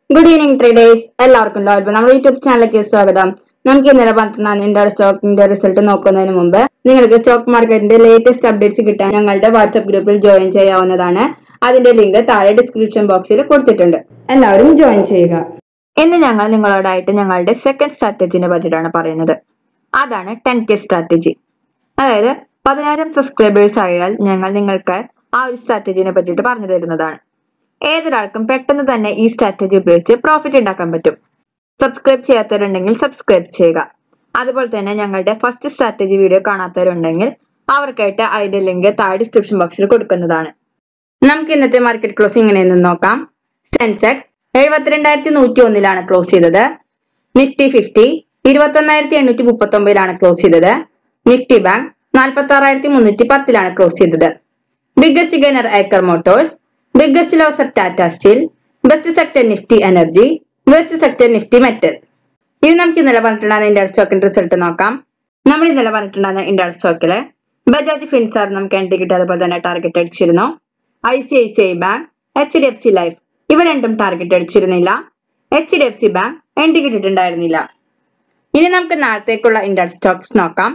good evening traders എല്ലാവർക്കും ലോൽബ് നമ്മുടെ YouTube ചാനലിലേക്ക് സ്വാഗതം നമുക്ക് ഇന്നലെ പന്ത്രണ്ടാം ഇന്ത്യയുടെ സ്റ്റോക്കിന്റെ റിസൾട്ട് നോക്കുന്നതിന് മുമ്പ് നിങ്ങൾക്ക് സ്റ്റോക്ക് മാർക്കറ്റിന്റെ ലേറ്റസ്റ്റ് അപ്ഡേറ്റ്സ് കിട്ടാൻ ഞങ്ങളുടെ വാട്സ്ആപ്പ് ഗ്രൂപ്പിൽ ജോയിൻ ചെയ്യാവുന്നതാണ് അതിന്റെ ലിങ്ക് താഴെ ഡിസ്ക്രിപ്ഷൻ ബോക്സിൽ കൊടുത്തിട്ടുണ്ട് എല്ലാവരും ജോയിൻ ചെയ്യുക ഇന്ന് ഞങ്ങൾ നിങ്ങളോടായിട്ട് ഞങ്ങളുടെ സെക്കൻഡ് സ്ട്രാറ്റജിനെ പറ്റിയിട്ടാണ് പറയുന്നത് അതാണ് ടെൻ കെ സ്ട്രാറ്റജി അതായത് പതിനായിരം സബ്സ്ക്രൈബേഴ്സ് ആയാൽ ഞങ്ങൾ നിങ്ങൾക്ക് ആ ഒരു സ്ട്രാറ്റജിനെ പറ്റിയിട്ട് പറഞ്ഞു തരുന്നതാണ് ഏതൊരാൾക്കും പെട്ടെന്ന് തന്നെ ഈ സ്ട്രാറ്റജി ഉപയോഗിച്ച് പ്രോഫിറ്റ് ഉണ്ടാക്കാൻ പറ്റും സബ്സ്ക്രൈബ് ചെയ്യാത്തവരുണ്ടെങ്കിൽ സബ്സ്ക്രൈബ് ചെയ്യുക അതുപോലെ തന്നെ ഞങ്ങളുടെ ഫസ്റ്റ് സ്ട്രാറ്റജി വീഡിയോ കാണാത്തവരുണ്ടെങ്കിൽ അവർക്കായിട്ട് അതിന്റെ ലിങ്ക് താഴെ ഡിസ്ക്രിപ്ഷൻ ബോക്സിൽ കൊടുക്കുന്നതാണ് നമുക്ക് ഇന്നത്തെ മാർക്കറ്റ് ക്ലോസ് ഇങ്ങനെയെന്ന് നോക്കാം സെൻസെക്സ് എഴുപത്തിരണ്ടായിരത്തി നൂറ്റി ഒന്നിലാണ് ക്ലോസ് ചെയ്തത് നിഫ്റ്റി ഫിഫ്റ്റി ഇരുപത്തി ഒന്നായിരത്തി എണ്ണൂറ്റി മുപ്പത്തി ഒമ്പതിലാണ് ക്ലോസ് ചെയ്തത് നിഫ്റ്റി ബാങ്ക് നാൽപ്പത്തി ആറായിരത്തി മുന്നൂറ്റി പത്തിലാണ് ക്ലോസ് ചെയ്തത് biggest gainer Eicher Motors biggest loser Tata Steel best sector Nifty energy worst sector Nifty metal ഇത് നമുക്ക് ഇന്നലെ പറഞ്ഞിട്ടുണ്ടാകുന്ന ഇന്ത്യ സ്റ്റോക്കിന്റെ റിസൾട്ട് നോക്കാം നമ്മൾ ഇന്നലെ പറഞ്ഞിട്ടുണ്ടാകുന്ന ഇന്ത്യ സ്റ്റോക്കില് ബജാജ് ഫിൻസാർ നമുക്ക് എൻട്രി കിട്ടി അതുപോലെ തന്നെ ടാർഗറ്റ് അടിച്ചിരുന്നു I C I C I bank H D F C life ഇവ രണ്ടും ടാർഗറ്റ് അടിച്ചിരുന്നില്ല H D F C bank entry കിട്ടിയിട്ടുണ്ടായിരുന്നില്ല ഇനി നമുക്ക് നാളത്തേക്കുള്ള ഇന്ത്യ സ്റ്റോക്സ് നോക്കാം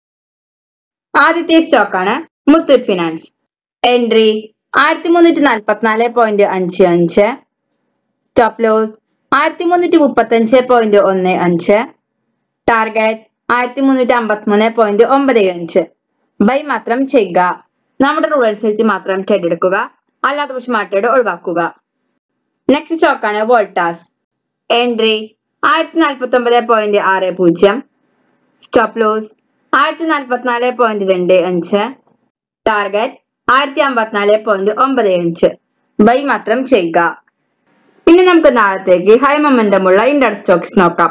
ആദ്യത്തെ സ്റ്റോക്കാണ് മുത്തൂറ്റ് ഫിനാൻസ് എൻട്രി ആയിരത്തി മുന്നൂറ്റി നാൽപ്പത്തിനാല് പോയിന്റ് അഞ്ച് അഞ്ച് സ്റ്റോപ്പ് ലോസ് ആയിരത്തി മുന്നൂറ്റി മുപ്പത്തി അഞ്ച് പോയിന്റ് ഒന്ന് അഞ്ച് ടാർഗറ്റ് ആയിരത്തി മുന്നൂറ്റി അമ്പത്തി മൂന്ന് പോയിന്റ് ഒമ്പത് അഞ്ച് ബൈ മാത്രം ചെയ്യുക നമ്മുടെ റൂൾ അനുസരിച്ച് മാത്രം ട്രേഡ് എടുക്കുക അല്ലാത്ത പക്ഷം ആ ട്രേഡ് ഒഴിവാക്കുക നെക്സ്റ്റ് സ്റ്റോക്കാണ് വോൾട്ടാസ് എൻട്രി ആയിരത്തി നാൽപ്പത്തി ഒമ്പത് പോയിന്റ് ആറ് പൂജ്യം സ്റ്റോപ്പ് ലോസ് ആയിരത്തി നാൽപ്പത്തിനാല് പോയിന്റ് രണ്ട് അഞ്ച് ടാർഗറ്റ് ആയിരത്തി അമ്പത്തിനാല് പോയിന്റ് ഒമ്പത് അഞ്ച് ബൈ മാത്രം ചെയ്യുക ഇനി നമുക്ക് നാളത്തേക്ക് ഹൈ മൊമെന്റമുള്ള ഇന്ത്യൻ സ്റ്റോക്സ് നോക്കാം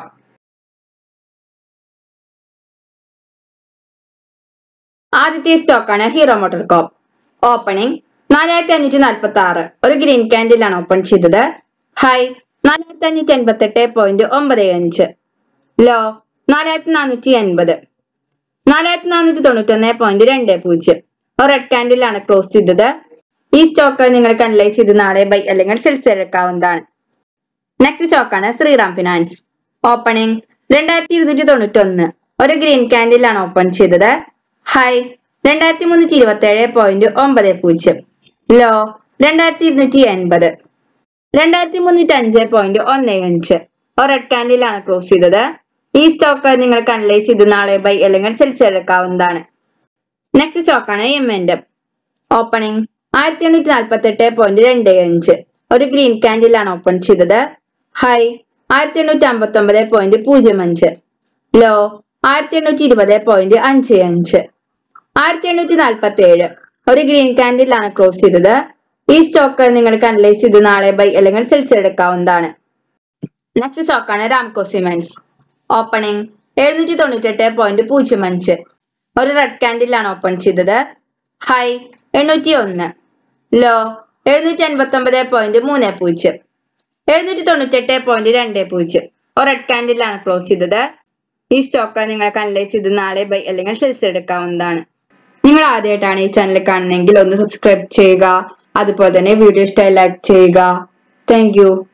ആദ്യത്തെ സ്റ്റോക്കാണ് ഹീറോ മോട്ടോർ കോപ്പ് ഓപ്പണിംഗ് നാലായിരത്തി അഞ്ഞൂറ്റി നാൽപ്പത്തി ആറ് ഒരു ഗ്രീൻ ക്യാൻഡിലാണ് ഓപ്പൺ ചെയ്തത് ഹൈ നാലായിരത്തി അഞ്ഞൂറ്റി അൻപത്തി എട്ട് പോയിന്റ് ഒമ്പത് അഞ്ച് ലോ നാലായിരത്തി നാനൂറ്റി എൺപത് നാലായിരത്തി നാനൂറ്റി തൊണ്ണൂറ്റി ഒന്ന് പോയിന്റ് രണ്ട് പൂജ്യം ഒരു റെഡ് ക്യാൻഡിലാണ് ക്ലോസ് ചെയ്തത് ഈ സ്റ്റോക്ക് നിങ്ങൾക്ക് അനലൈസ് ചെയ്ത് നാളെ ബൈ അല്ലെങ്കിൽ സെൽസ് എടുക്കാവുന്നതാണ് നെക്സ്റ്റ് സ്റ്റോക്കാണ് ശ്രീറാം ഫിനാൻസ് ഓപ്പണിംഗ് രണ്ടായിരത്തി ഇരുന്നൂറ്റി തൊണ്ണൂറ്റി ഒന്ന് ഒരു ഗ്രീൻ ക്യാൻഡിലാണ് ഓപ്പൺ ചെയ്തത് ഹൈ രണ്ടായിരത്തി മുന്നൂറ്റി ഇരുപത്തി ഏഴ് പോയിന്റ് ഒമ്പത് പൂജ്യം ലോ രണ്ടായിരത്തി ഇരുന്നൂറ്റി എൺപത് രണ്ടായിരത്തി മുന്നൂറ്റി അഞ്ച് പോയിന്റ് ഒന്ന് അഞ്ച് ഒരു റെഡ് ക്യാൻഡിലാണ് ക്ലോസ് ചെയ്തത് ഈ സ്റ്റോക്ക് നിങ്ങൾക്ക് അനലൈസ് ചെയ്ത് നാളെ ബൈ അല്ലെങ്കിൽ സെൽസ് എടുക്കാവുന്നതാണ് നെക്സ്റ്റ് സ്റ്റോക്കാണ് എം എൻഡ് ഓപ്പണിംഗ് ആയിരത്തി എണ്ണൂറ്റി നാൽപ്പത്തി എട്ട് പോയിന്റ് രണ്ട് അഞ്ച് ഒരു ഗ്രീൻ ക്യാൻഡിലാണ് ഓപ്പൺ ചെയ്തത് ഹൈ ആയിരത്തി എണ്ണൂറ്റി അമ്പത്തി ഒമ്പത് പോയിന്റ് പൂജ്യം അഞ്ച് ലോ ആയിരത്തി എണ്ണൂറ്റി ഇരുപത് പോയിന്റ് അഞ്ച് അഞ്ച് ആയിരത്തി എണ്ണൂറ്റി നാൽപ്പത്തി ഏഴ് ഒരു ഗ്രീൻ ക്യാൻഡിലാണ് ക്ലോസ് ചെയ്തത് ഈ സ്റ്റോക്ക് നിങ്ങൾക്ക് അനലൈസ് ചെയ്ത് നാളെ ബൈ അല്ലെങ്കിൽ സെൽസ് എടുക്കാവുന്നതാണ് നെക്സ്റ്റ് സ്റ്റോക്കാണ് രാംകോ സിമെന്റ്സ് ഓപ്പണിംഗ് എഴുന്നൂറ്റി തൊണ്ണൂറ്റി എട്ട് പോയിന്റ് പൂജ്യം അഞ്ച് ഒരു റെഡ് ക്യാൻഡിലാണ് ഓപ്പൺ ചെയ്തത് ഹൈ എണ്ണൂറ്റി ഒന്ന് ലോ എഴുന്നൂറ്റി അൻപത്തി ഒമ്പത് പോയിന്റ് മൂന്ന് പൂജ്യം എഴുന്നൂറ്റി തൊണ്ണൂറ്റി എട്ട് പോയിന്റ് രണ്ട് പൂജ്യം ഒരു റെഡ് ക്യാൻഡിലാണ് ക്ലോസ് ചെയ്തത് ഈ സ്റ്റോക്ക് നിങ്ങൾക്ക് അനലൈസ് ചെയ്ത് നാളെ ബൈ അല്ലെങ്കിൽ സെൽസ് എടുക്കാവുന്നതാണ് നിങ്ങൾ ആദ്യമായിട്ടാണ് ഈ ചാനൽ കാണുന്നതെങ്കിൽ ഒന്ന് സബ്സ്ക്രൈബ് ചെയ്യുക അതുപോലെ തന്നെ വീഡിയോ ഇഷ്ടമായി ലൈക്ക് ചെയ്യുക താങ്ക്